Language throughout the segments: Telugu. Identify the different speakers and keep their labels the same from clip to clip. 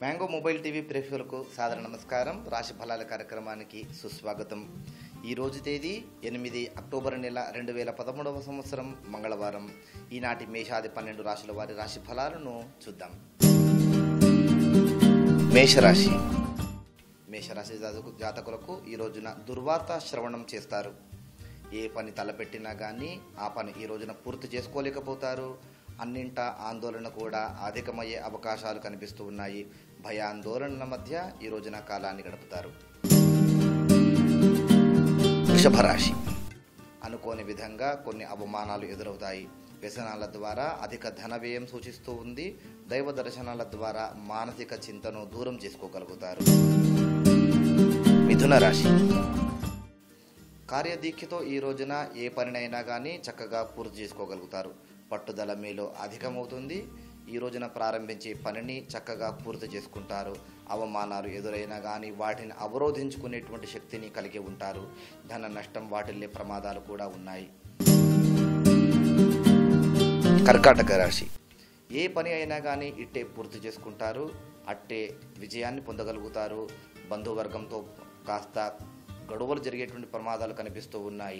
Speaker 1: మ్యాంగో మొబైల్ టీవీ ప్రేక్షకులకు సాదర నమస్కారం రాశి ఫలాల కార్యక్రమానికి సుస్వాగతం ఈ రోజు తేదీ ఎనిమిది అక్టోబర్ నెల రెండు వేల పదమూడవ సంవత్సరం మంగళవారం ఈనాటి మేషాది పన్నెండు రాశుల వారి రాశి ఫలాలను చూద్దాం మేషరాశి మేషరాశి జాతకు- జాతకులకు ఈ రోజున దుర్వార్త శ్రవణం చేస్తారు ఏ పని తలపెట్టినా కానీ ఆ పని ఈ రోజున పూర్తి చేసుకోలేకపోతారు అన్నింట ఆందోళన కూడా అధికమయ్యే అవకాశాలు కనిపిస్తూ ఉన్నాయి భయాందోళనల మధ్య ఈ రోజున కాలాన్ని గడుపుతారు వృషభ రాశి అనుకోని విధంగా కొన్ని అవమానాలు ఎదురవుతాయి వ్యసనాల ద్వారా అధిక ధన వ్యయం సూచిస్తూ ఉంది దైవ దర్శనాల ద్వారా మానసిక చింతను దూరం చేసుకోగలుగుతారు మిథున రాశి కార్యదీక్షతో ఈ రోజున ఏ పనినైనా కానీ చక్కగా పూర్తి చేసుకోగలుగుతారు పట్టుదల మీలో అధికమవుతుంది ఈ రోజున ప్రారంభించే పనిని చక్కగా పూర్తి చేసుకుంటారు అవమానాలు ఎదురైనా కానీ వాటిని అవరోధించుకునేటువంటి శక్తిని కలిగి ఉంటారు ధన నష్టం వాటిల్లే ప్రమాదాలు కూడా ఉన్నాయి కర్కాటక రాశి ఏ పని అయినా కానీ ఇట్టే పూర్తి చేసుకుంటారు అట్టే విజయాన్ని పొందగలుగుతారు బంధువర్గంతో కాస్త గొడవలు జరిగేటువంటి ప్రమాదాలు కనిపిస్తూ ఉన్నాయి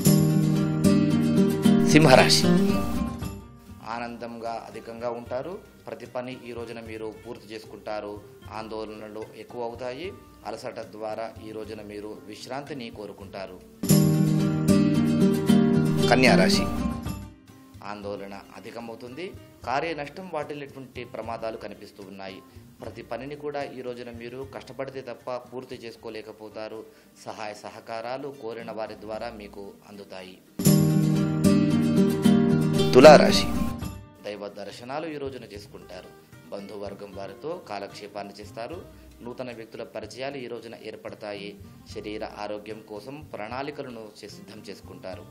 Speaker 1: సింహరాశి ఆనందంగా అధికంగా ఉంటారు ప్రతి పని ఈ రోజున మీరు పూర్తి చేసుకుంటారు ఆందోళనలు ఎక్కువ అవుతాయి అలసట ద్వారా ఈ రోజున మీరు విశ్రాంతిని కోరుకుంటారు కన్యా రాశి ఆందోళన అధికమవుతుంది కార్య నష్టం వాటిల్లేటువంటి ప్రమాదాలు కనిపిస్తూ ఉన్నాయి ప్రతి పనిని కూడా ఈ రోజున మీరు కష్టపడితే తప్ప పూర్తి చేసుకోలేకపోతారు సహాయ సహకారాలు కోరిన వారి ద్వారా మీకు అందుతాయి తులారాశి దైవ దర్శనాలు ఈ రోజున చేసుకుంటారు బంధువర్గం వారితో కాలక్షేపాన్ని చేస్తారు నూతన వ్యక్తుల పరిచయాలు ఈ రోజున ఏర్పడతాయి శరీర ఆరోగ్యం కోసం ప్రణాళికలను చే- సిద్ధం చేసుకుంటారు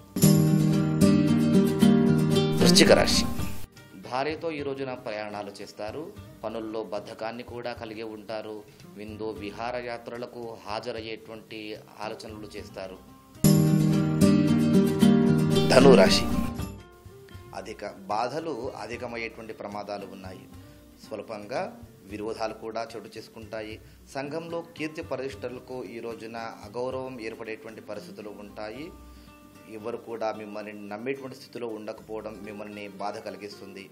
Speaker 1: వృశ్చిక రాశి భార్యతో ఈ రోజున ప్రయాణాలు చేస్తారు పనుల్లో బద్ధకాన్ని కూడా కలిగి ఉంటారు విందు విహారయాత్రలకు హాజరయ్యేటువంటి ఆలోచనలు చేస్తారు ధనురాశి అధిక బాధలు అధికమయ్యేటువంటి ప్రమాదాలు ఉన్నాయి స్వల్పంగా విరోధాలు కూడా చోటు చేసుకుంటాయి సంఘంలో కీర్తి ప్రతిష్టలకు ఈ రోజున అగౌరవం ఏర్పడేటువంటి పరిస్థితులు ఉంటాయి ఎవరు కూడా మిమ్మల్ని నమ్మేటువంటి స్థితిలో ఉండకపోవడం మిమ్మల్ని బాధ కలిగిస్తుంది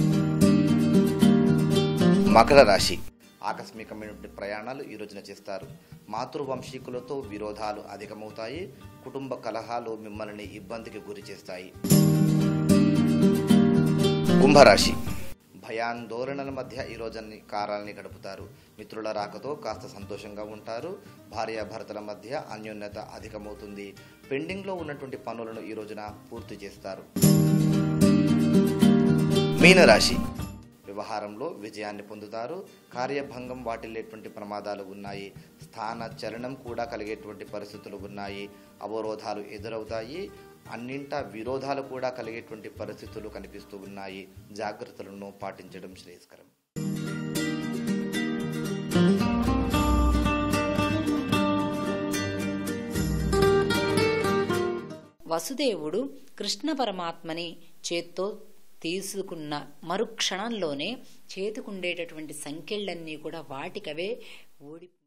Speaker 1: మకర రాశి ఆకస్మికమైనటువంటి ప్రయాణాలు ఈ రోజున చేస్తారు మాతృవంశీకులతో విరోధాలు అధికమవుతాయి కుటుంబ కలహాలు మిమ్మల్ని ఇబ్బందికి గురి చేస్తాయి కుంభరాశి భయాందోళనల మధ్య ఈ రోజుని కాలాన్ని గడుపుతారు మిత్రుల రాకతో కాస్త సంతోషంగా ఉంటారు భార్యాభర్తల మధ్య అన్యోన్యత అధికమవుతుంది పెండింగ్లో ఉన్నటువంటి పనులను ఈ రోజున పూర్తి చేస్తారు మీనరాశి వ్యవహారంలో విజయాన్ని పొందుతారు కార్యభంగం వాటిల్లేటువంటి ప్రమాదాలు ఉన్నాయి స్థాన చలనం కూడా కలిగేటువంటి పరిస్థితులు ఉన్నాయి అవరోధాలు ఎదురవుతాయి అన్నింటా విరోధాలు కూడా కలిగేటువంటి పరిస్థితులు కనిపిస్తూ ఉన్నాయి జాగ్రత్తలను పాటించడం శ్రేయస్కరం
Speaker 2: వసుదేవుడు కృష్ణ పరమాత్మని చేత్తో తీసుకున్న మరుక్షణంలోనే చేతికుండేటటువంటి సంఖ్యలన్నీ కూడా వాటికవే ఓడి